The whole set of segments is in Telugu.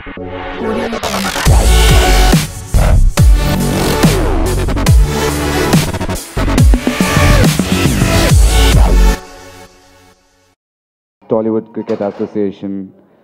Tollywood cricket association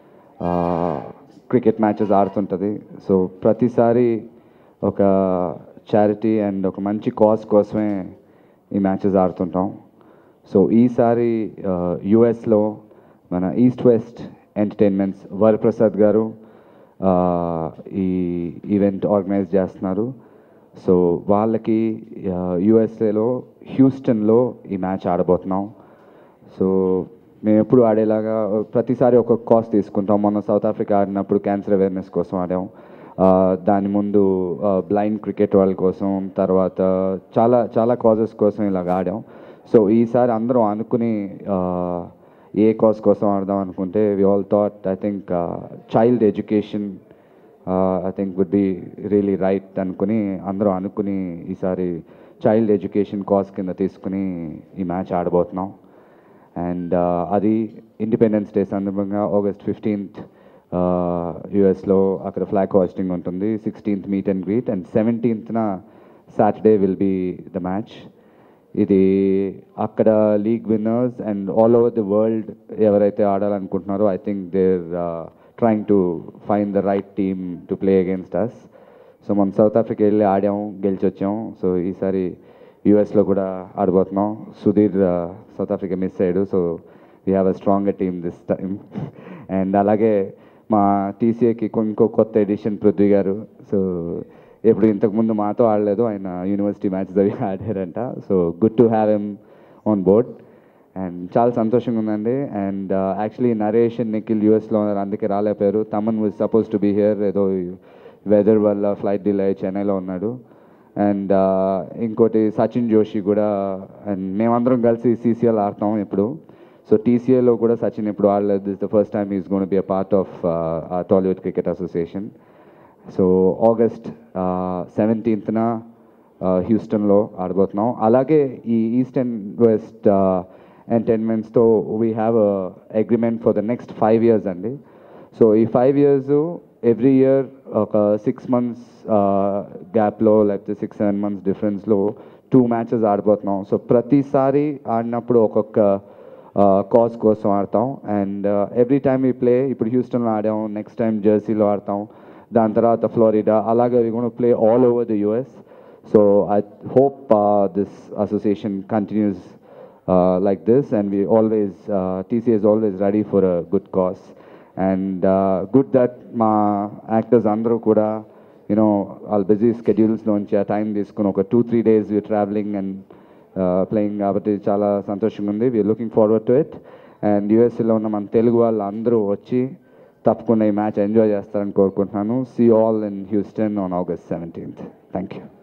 cricket matches ఆడుతుంటుంది సో ప్రతిసారి ఒక చారిటీ అండ్ ఒక మంచి కాజ్ కోసమే ఈ మ్యాచెస్ ఆడుతుంటాం సో ఈసారి యుఎస్లో మన ఈస్ట్ వెస్ట్ ఎంటర్టైన్మెంట్స్ వరప్రసాద్ గారు ఆ, ఈ ఈవెంట్ ఆర్గనైజ్ చేస్తున్నారు సో వాళ్ళకి యుఎస్ఏలో హ్యూస్టన్లో ఈ మ్యాచ్ ఆడబోతున్నాం సో మేము ఎప్పుడు ఆడేలాగా ప్రతిసారి ఒక కాస్ తీసుకుంటాం మొన్న సౌత్ ఆఫ్రికా ఆడినప్పుడు క్యాన్సర్ అవేర్నెస్ కోసం ఆడాం ఆ, దాని ముందు బ్లైండ్ క్రికెట్ వాళ్ళ కోసం తర్వాత చాలా చాలా కాజెస్ కోసం ఇలాగ ఆడాం సో ఈసారి అందరం అనుకుని ఆ, ఏ కాజ్ కోసం ఆడదాం అనుకుంటే we all thought I think child education I think would be really right అనుకుని అందరూ అనుకుని ఈసారి చైల్డ్ ఎడ్యుకేషన్ కాజ్ కింద తీసుకుని ఈ మ్యాచ్ ఆడబోతున్నాం అండ్ అది ఇండిపెండెన్స్ డే సందర్భంగా ఆగస్ట్ ఫిఫ్టీన్త్ యుఎస్లో అక్కడ ఫ్లాగ్ హోస్టింగ్ ఉంటుంది sixteenth meet and greet and సెవెంటీన్త్న Saturday will be the match ఇది అక్కడ league winners and all over the world ఎవరైతే ఆడాలనుకుంటున్నారో I think there trying to find the right team to play against us so మనం సౌత్ ఆఫ్రికా వెళ్ళి ఆడాం గెలిచి వచ్చాం సో ఈసారి యూఎస్లో కూడా ఆడబోతున్నాం సుధీర్ సౌత్ ఆఫ్రికా మిస్ అయ్యాడు so we have a strong team this time and అలాగే మా టీసీఏకి ఇంకో కొత్త ఎడిషన్ పృథ్వీ గారు సో ఎప్పుడు ఇంతకుముందు మాతో ఆడలేదు ఆయన యూనివర్సిటీ మ్యాచెస్ అవి ఆడారంట so good to have em on board and చాలా సంతోషంగా ఉందండి and actually Naresh and Nikhil యూఎస్లో ఉన్నారు అందుకే రాలేకపోయారు Thaman was suppose to be here ఏదో వెదర్ వల్ల ఫ్లైట్ డిలే చెన్నైలో ఉన్నాడు అండ్ ఇంకోటి సచిన్ జోషి కూడా అండ్ మేమందరం కలిసి సీసీఎల్ ఆడతాం ఇప్పుడు సో టీసీఏలో కూడా సచిన్ ఇప్పుడు ఆడలేదు this the first time is gonna be a part of Tollywood cricket association so August సెవెంటీన్త్న హ్యూస్టన్లో ఆడబోతున్నాం అలాగే ఈ ఈస్ట్ అండ్ వెస్ట్ ఎంటర్టైన్మెంట్స్తో we have agreement for the next five years అండి సో ఈ ఫైవ్ ఇయర్స్ ఎవ్రీ ఇయర్ ఒక సిక్స్ మంత్స్ గ్యాప్లో లేకపోతే సిక్స్ సెవెన్ మంత్స్ డిఫరెన్స్లో టూ మ్యాచెస్ ఆడిపోతున్నాం సో ప్రతిసారి ఆడినప్పుడు ఒక్కొక్క కాజ్ కోసం ఆడతాం అండ్ ఎవ్రీ టైమ్ ఈ ప్లే ఇప్పుడు హ్యూస్టన్లో ఆడాం నెక్స్ట్ టైం జెర్సీలో ఆడతాం దాని తర్వాత ఫ్లోరిడా అలాగే we gonna play all over the US so I hope this association continues like this and we always uh, TCA is always ready for a good cause and uh, good that మా యాక్టర్స్ అందరూ కూడా యూనో వాళ్ళ బిజీ స్కెడ్యూల్స్లోంచి ఆ టైం తీసుకుని ఒక two three days traveling and playing కాబట్టి చాలా సంతోషంగా ఉంది we're looking forward to it and యూఎస్ఏలో ఉన్న మన తెలుగు వాళ్ళు అందరూ వచ్చి తప్పకుండా ఈ మ్యాచ్ ఎంజాయ్ చేస్తారని కోరుకుంటున్నాను see all in Houston on August seventeenth thank you